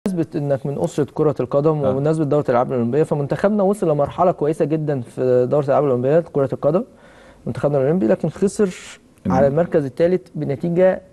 بمناسبة انك من اسرة كرة القدم آه. وبمناسبة دورة الالعاب الاولمبية فمنتخبنا وصل لمرحلة كويسة جدا في دورة الالعاب الاولمبية كرة القدم منتخبنا الاولمبي لكن خسر مم. على المركز الثالث بنتيجة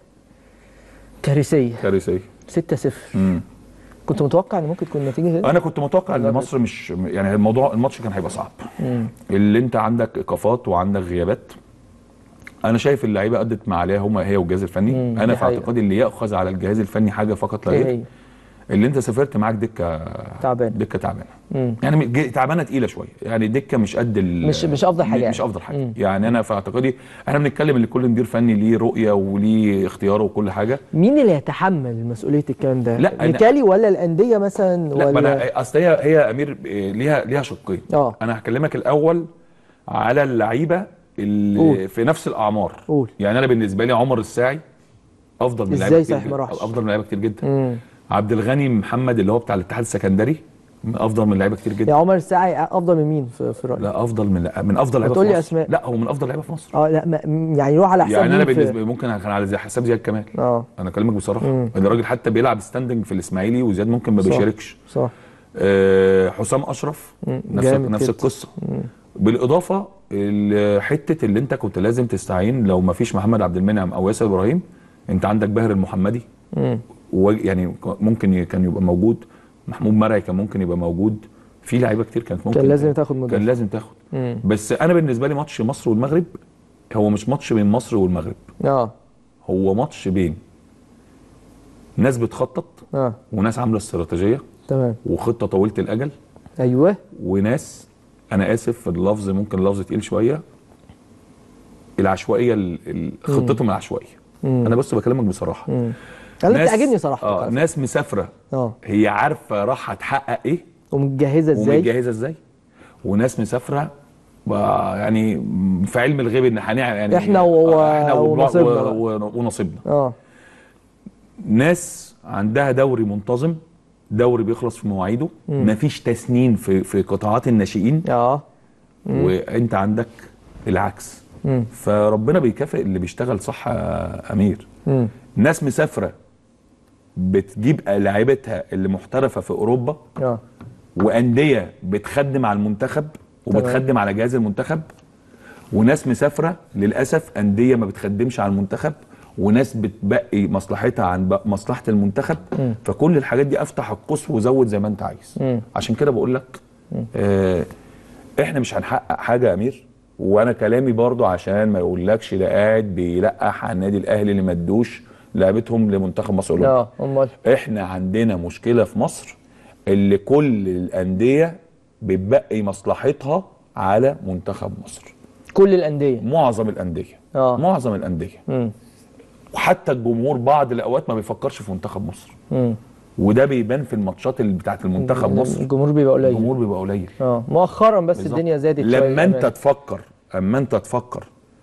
كارثية كارثيه 6-0 مم. كنت متوقع ان ممكن تكون النتيجة كده؟ انا كنت متوقع ان لا، مصر مش يعني الموضوع الماتش كان هيبقى صعب مم. اللي انت عندك ايقافات وعندك غيابات انا شايف اللعيبه ادت ما عليها هم هي والجهاز الفني مم، انا دي في حقيقة. اعتقادي اللي ياخذ على الجهاز الفني حاجه فقط لا ايه غير هي؟ اللي انت سافرت معاك دكه تعبان دكه تعبانه مم. يعني ج- تعبانه تقيله شويه يعني دكه مش قد ال- مش- مش أفضل حاجة يعني. مش افضل حاجه مم. يعني انا في اعتقادي احنا بنتكلم ان كل مدير فني ليه رؤيه وليه اختياره وكل حاجه مين اللي يتحمل مسؤولية الكلام ده؟ لا، أنا- ميكالي ولا الأندية مثلا لا ما ولا انا اصل هي هي امير إيه، ليها ليها شقين اه انا هكلمك الاول على اللعيبه اللي قول. في نفس الاعمار قول يعني انا بالنسبه لي عمر الساعي افضل من إزاي لعيبه كتير صحيح ما جدا راحش؟ افضل من لعيبه كتير جدا مم. عبد الغني محمد اللي هو بتاع الاتحاد السكندري افضل من لعيبه كتير جدا يا عمر الساعي افضل من مين في, في رأيك؟ لا افضل من من افضل لعيبه تقول في لي مصر أسماء. لا هو من افضل لعيبه في مصر اه لا ما م- يعني يروح على حساب يعني انا مين في- بالنسبه لي ممكن كان على زي حساب زياد كمال اه انا اكلمك بصراحه مم. الراجل حتى بيلعب ستاندنج في الاسماعيلي وزياد ممكن ما صح. بيشاركش صح آه، حسام اشرف مم. نفس جامد نفس جدا. القصه مم. بالاضافه ال- حته اللي انت كنت لازم تستعين لو ما فيش محمد عبد المنعم او ياسر ابراهيم انت عندك باهر المحمدي مم. و- يعني ممكن ي- كان يبقى موجود محمود مرعي كان ممكن يبقى موجود في لعيبه كتير كانت ممكن كان لازم تاخد مدافع كان لازم تاخد مم. بس انا بالنسبه لي ماتش مصر والمغرب هو مش ماتش بين مصر والمغرب اه هو ماتش بين ناس بتخطط اه وناس عامله استراتيجيه تمام وخطه طويله الاجل ايوه وناس انا اسف في اللفظ ممكن لفظ تقيل شويه العشوائيه ال- ال- خطتهم العشوائيه مم. انا بس بكلمك بصراحه مم. انا ناس- بتعجبني صراحه اه ناس مسافره اه هي عارفه راح هتحقق ايه ومتجهزه ازاي ومتجهزه ازاي وناس مسافره ب- يعني في علم الغيب ان هنعمل يعني إحنا و- آه، احنا وبن- ونصيبنا و- بقى. و- ونصيبنا اه ناس عندها دوري منتظم دوري بيخلص في مواعيده مم. مفيش تسنين في في قطاعات الناشئين اه وانت عندك العكس مم. فربنا بيكافئ اللي بيشتغل صح يا امير مم. ناس مسافره بتجيب لاعيبتها اللي محترفه في اوروبا اه وانديه بتخدم على المنتخب وبتخدم على جهاز المنتخب وناس مسافره للاسف انديه ما بتخدمش على المنتخب وناس بتبقي مصلحتها عن بق- مصلحه المنتخب مم. فكل الحاجات دي افتح القوس وزود زي ما انت عايز مم. عشان كده بقول لك آه احنا مش هنحقق حاجه يا امير وانا كلامي برضو عشان ما يقولكش ده قاعد بيلقح على النادي الاهلي اللي ما ادوش لعبتهم لمنتخب مصر الاولمبي اه امال احنا عندنا مشكله في مصر اللي كل الانديه بتبقي مصلحتها على منتخب مصر كل الانديه معظم الانديه اه معظم الانديه مم. وحتى الجمهور بعض الاوقات ما بيفكرش في منتخب مصر مم. وده بيبان في الماتشات اللي بتاعت المنتخب مصر الجمهور بيبقى قليل الجمهور بيبقى قليل اه مؤخرا بس بالظبط. الدنيا زادت شويه لما انت كمان. تفكر اما انت تفكر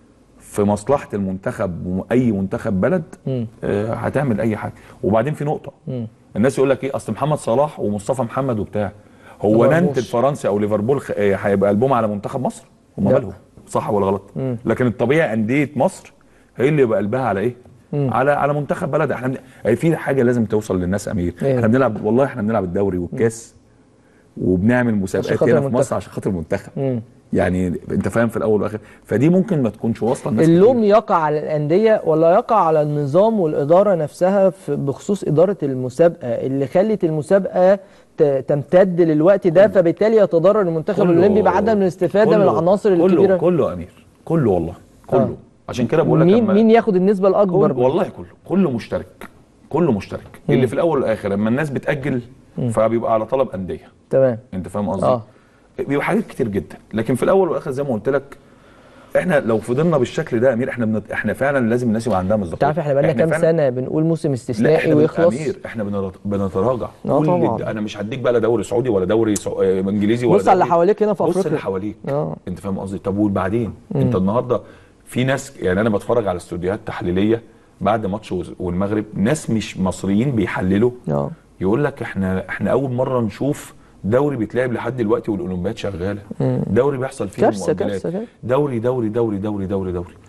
في مصلحه المنتخب واي منتخب بلد مم. آه، هتعمل اي حاجه وبعدين في نقطه مم. الناس يقول لك ايه اصل محمد صلاح ومصطفى محمد وبتاع هو ما نانت مرموش. الفرنسي او ليفربول خ- آه، هيبقى قلبهم على منتخب مصر هم لا. مالهم صح ولا غلط مم. لكن الطبيعي انديه مصر هي اللي يبقى قلبها على ايه مم. على على منتخب بلدها احنا بن... يعني في حاجه لازم توصل للناس امير إيه؟ احنا بنلعب والله احنا بنلعب الدوري والكاس وبنعمل مسابقات خاطر هنا في المنتخب. مصر عشان خاطر المنتخب مم. يعني انت فاهم في الاول والاخر فدي ممكن ما تكونش واصله لناس اللوم كتير. يقع على الانديه ولا يقع على النظام والاداره نفسها في بخصوص اداره المسابقه اللي خلت المسابقه ت- تمتد للوقت ده فبالتالي يتضرر المنتخب كله- الاولمبي بعدم الاستفاده من كله- العناصر كله الكبيره كله يا امير كله والله كله آه. عشان كده بقول لك مين أما- مين ياخد النسبه الاكبر كل والله كله كله مشترك كله مشترك مم. اللي في الاول والاخر لما الناس بتاجل فبيبقى على طلب انديه تمام انت فاهم قصدي اه بيبقى حاجات كتير جدا لكن في الاول والاخر زي ما قلت لك احنا لو فضلنا بالشكل ده يا امير احنا بنت... احنا فعلا لازم الناس يبقى عندها مصداقيه انت عارف احنا بقالنا كام فعلاً- سنه بنقول موسم لا استثنائي احنا بن- ويخلص امير احنا بنرت- بنتراجع آه كل طبعاً. الد- انا مش هديك بقى لا دوري سعودي ولا دوري سع... آه، انجليزي ولا بص على اللي دوري- حواليك هنا في بص افريقيا اللي حواليك اه انت فاهم قصدي طب وبعدين انت النهارده في ناس يعني انا بتفرج على استوديوهات تحليليه بعد ماتش وز- والمغرب ناس مش مصريين بيحللوا اه يقول لك احنا احنا اول مره نشوف دوري بيتلعب لحد دلوقتي والاولمبياد شغاله دوري بيحصل فيه كارثة، المؤجلات كارثة، كارثة. دوري دوري دوري دوري دوري دوري